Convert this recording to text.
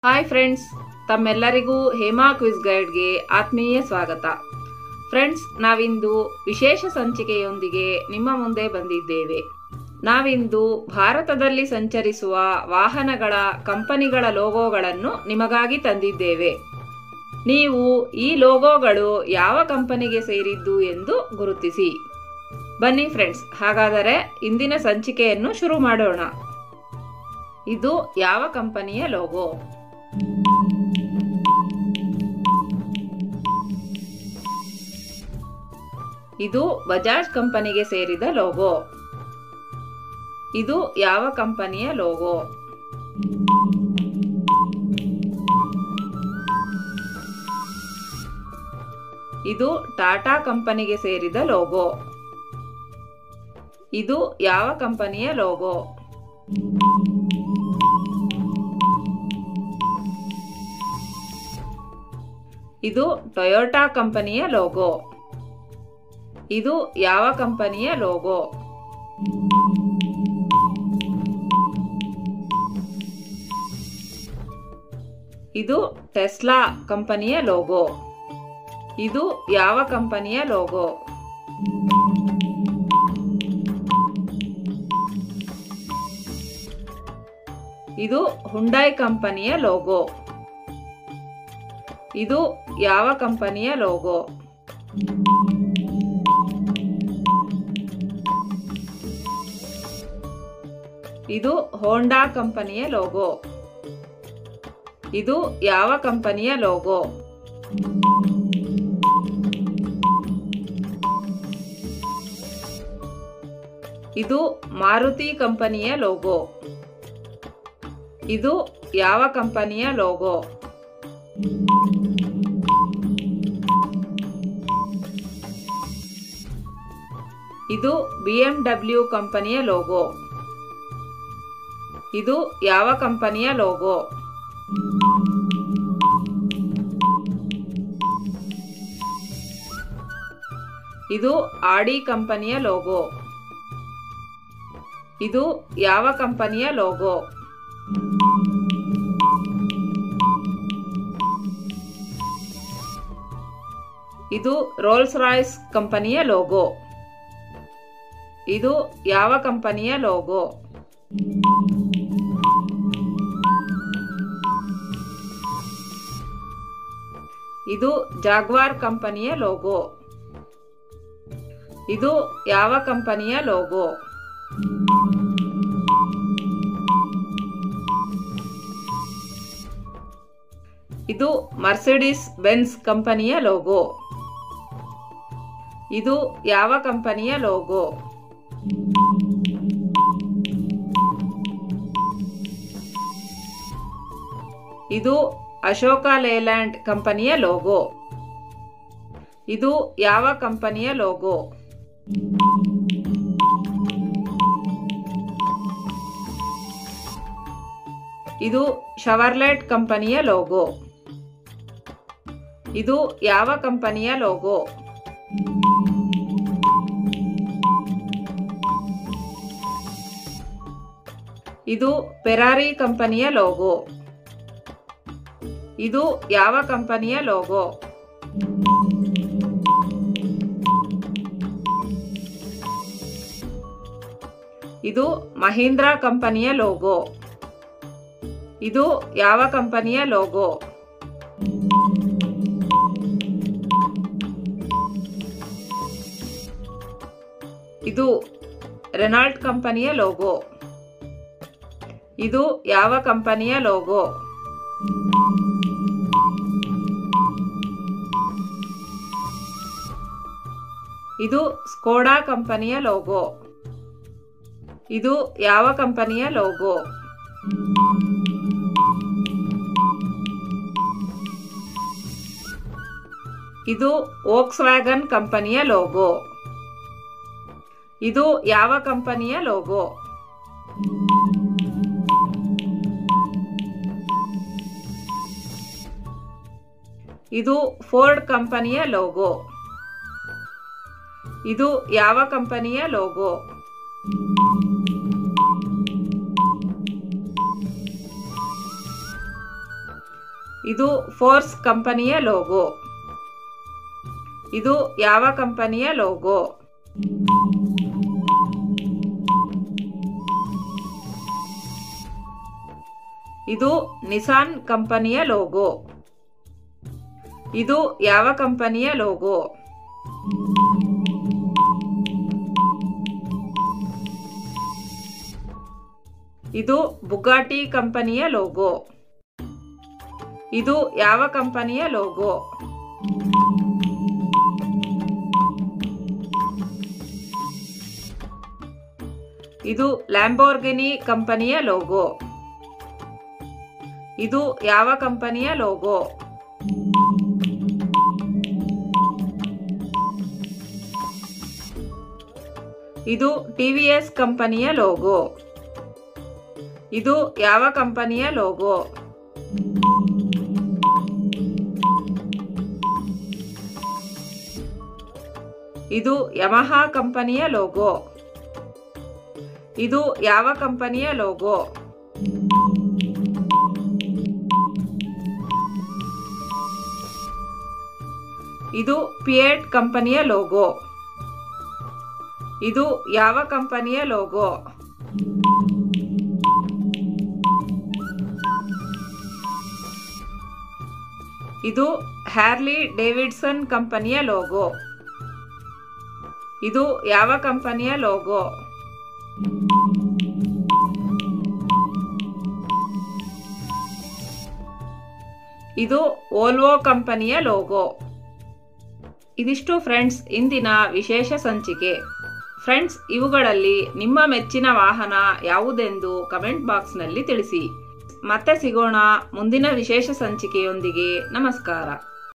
hi friends ತಮ್ಮೆಲ್ಲರಿಗೂ Hema quiz ಗೈಡ್ಗೆ ಆತ್ಮೀಯ ಸ್ವಾಗತ ಫ್ರೆಂಡ್ಸ್ ನಾವಿಂದು ವಿಶೇಷ ಸಂಚಿಕೆಯೊಂದಿಗೆ ನಿಮ್ಮ ಮುಂದೆ ಬಂದಿದ್ದೇವೆ ನಾವಿಂದು ಭಾರತದಲ್ಲಿ ಸಂಚರಿಸುವ ವಾಹನಗಳ ಕಂಪನಿಗಳ ಲೋಗೋಗಳನ್ನು ನಿಮಗಾಗಿ ತಂದಿದ್ದೇವೆ ನೀವು ಈ ಲೋಗೋಗಳು ಯಾವ ಕಂಪನಿಗೆ ಸೇರಿದ್ದು ಎಂದು ಗುರುತಿಸಿ ಬನ್ನಿ ಫ್ರೆಂಡ್ಸ್ ಹಾಗಾದರೆ ಇಂದಿನ ಸಂಚಿಕೆಯನ್ನು ಶುರು ಮಾಡೋಣ ಇದು ಯಾವ ಕಂಪನಿಯ ಲೋಗೋ ಇದು ಬಜಾಜ್ ಕಂಪನಿಗೆ ಸೇರಿದ ಲೋಗೋ ಇದು ಯಾವ ಕಂಪನಿಯ ಲೋಗೋ ಇದು ಟಾಟಾ ಕಂಪನಿಗೆ ಸೇರಿದ ಲೋಗೋ ಇದು ಯಾವ ಕಂಪನಿಯ ಲೋಗೋ ಇದು ಟೊಯೋಟಾ ಕಂಪನಿಯ ಲೋಗೋ ಇದು ಯಾವ ಕಂಪನಿಯ ಲೋಗೋ ಇದು ಟೆಸ್ಲಾ ಕಂಪನಿಯ ಲೋಗೋ ಇದು ಯಾವ ಕಂಪನಿಯ ಲೋಗೋ ಇದು ಹುಂಡೈ ಕಂಪನಿಯ ಲೋಗೋ ಇದು ಯಾವ ಕಂಪನಿಯ ಲೋಗೋ ಇದು ಹೋಂಡಾ ಕಂಪನಿಯ ಲೋಗೋ ಇದು ಯಾವ ಕಂಪನಿಯ ಲೋಗೋ ಇದು ಮಾರುತಿ ಕಂಪನಿಯ ಲೋಗೋ ಇದು ಯಾವ ಕಂಪನಿಯ ಲೋಗೋ ಇದು ಬಿಎಂಡಬ್ಲ್ಯೂ ಕಂಪನಿಯ ಲೋಗೋ ಇದು ಯಾವ ಕಂಪನಿಯ ಲೋಗೋ ಇದು ಆಡಿ ಕಂಪನಿಯ ಲೋಗೋ ಇದು ಯಾವ ಕಂಪನಿಯ ಲೋಗೋ ಇದು ರೋಲ್ಸ್ ರಾಯ್ಸ್ ಕಂಪನಿಯ ಲೋಗೋ ಇದು ಯಾವ ಕಂಪನಿಯ ಲೋಗೋ ಇದು ಜಾಗ್ವಾರ್ ಕಂಪನಿಯ ಲೋಗೋ ಇದು ಯಾವ ಕಂಪನಿಯ ಲೋಗೋ ಇದು ಮರ್ಸಿಡಿಸ್ ಬೆನ್ಸ್ ಕಂಪನಿಯ ಲೋಗೋ ಇದು ಯಾವ ಕಂಪನಿಯ ಲೋಗೋ ಇದು ಅಶೋಕ ಲೇಲ್ಯಾಂಡ್ ಕಂಪನಿಯ ಲೋಗೋ ಇದು ಯಾವ ಕಂಪನಿಯ ಲೋಗೋ ಇದು ಶವರ್ಲೆಟ್ ಕಂಪನಿಯ ಲೋಗೋ ಇದು ಯಾವ ಕಂಪನಿಯ ಲೋಗೋ ಇದು ಪೆರಾರಿ ಕಂಪನಿಯ ಲೋಗೋ ಇದು ಯಾವ ಕಂಪನಿಯ ಲೋಗೋ ಇದು ಮಹೀಂದ್ರಾ ಕಂಪನಿಯ ಲೋಗೋ ಇದು ಯಾವ ಕಂಪನಿಯ ಲೋಗೋ ಇದು ರೆನಾಲ್ಟ್ ಕಂಪನಿಯ ಲೋಗೋ ಇದು ಯಾವ ಕಂಪನಿಯ ಲೋಗೋ ಇದು ಸ್ಕೋಡಾ ಕಂಪನಿಯ ಲೋಗೋ ಇದು ಯಾವ ಕಂಪನಿಯ ಲೋಗೋ ಇದು ವೋಕ್ಸ್ ವ್ಯಾಗನ್ ಕಂಪನಿಯ ಲೋಗೋ ಇದು ಯಾವ ಕಂಪನಿಯ ಲೋಗೋ ಇದು ಫೋರ್ಡ್ ಕಂಪನಿಯ ಲೋಗೋ ಇದು ಯಾವ ಕಂಪನಿಯ ಲೋಗೋ ಇದು ಫೋರ್ಸ್ ಕಂಪನಿಯ ಲೋಗೋ ಇದು ಯಾವ ಕಂಪನಿಯ ಲೋಗೋ ಇದು ನಿಸಾನ್ ಕಂಪನಿಯ ಲೋಗೋ ಇದು ಯಾವ ಕಂಪನಿಯ ಲೋಗೋ ಇದು ಬುಗಾಟಿ ಕಂಪನಿಯ ಲೋಗೋ ಇದು ಯಾವ ಕಂಪನಿಯ ಲೋಗೋ ಇದು ಲ್ಯಾಂಬೋರ್ಗಿನಿ ಕಂಪನಿಯ ಲೋಗೋ ಇದು ಯಾವ ಕಂಪನಿಯ ಲೋಗೋ ಇದು ಟಿವಿಎಸ್ ಕಂಪನಿಯ ಲೋಗೋ ಇದು ಯಾವ ಕಂಪನಿಯ ಲೋಗೋ ಇದು ಯಮಹಾ ಕಂಪನಿಯ ಲೋಗೋ ಇದು ಯಾವ ಕಂಪನಿಯ ಲೋಗೋ ಇದು ಪಿಯೇಟ್ ಕಂಪನಿಯ ಲೋಗೋ ಇದು ಯಾವ ಕಂಪನಿಯ ಲೋಗೋ ಇದು ಹ್ಯಾರ್ಲಿ ಡೇವಿಡ್ಸನ್ ಕಂಪನಿಯ ಲೋಗೋ ಇದು ಯಾವ ಕಂಪನಿಯ ಲೋಗೋ ಇದು ಓಲ್ವೋ ಕಂಪನಿಯ ಲೋಗೋ ಇದಿಷ್ಟು ಫ್ರೆಂಡ್ಸ್ ಇಂದಿನ ವಿಶೇಷ ಸಂಚಿಕೆ ಫ್ರೆಂಡ್ಸ್ ಇವುಗಳಲ್ಲಿ ನಿಮ್ಮ ಮೆಚ್ಚಿನ ವಾಹನ ಯಾವುದೆಂದು ಕಮೆಂಟ್ ಬಾಕ್ಸ್ನಲ್ಲಿ ತಿಳಿಸಿ ಮತ್ತೆ ಸಿಗೋಣ ಮುಂದಿನ ವಿಶೇಷ ಸಂಚಿಕೆಯೊಂದಿಗೆ ನಮಸ್ಕಾರ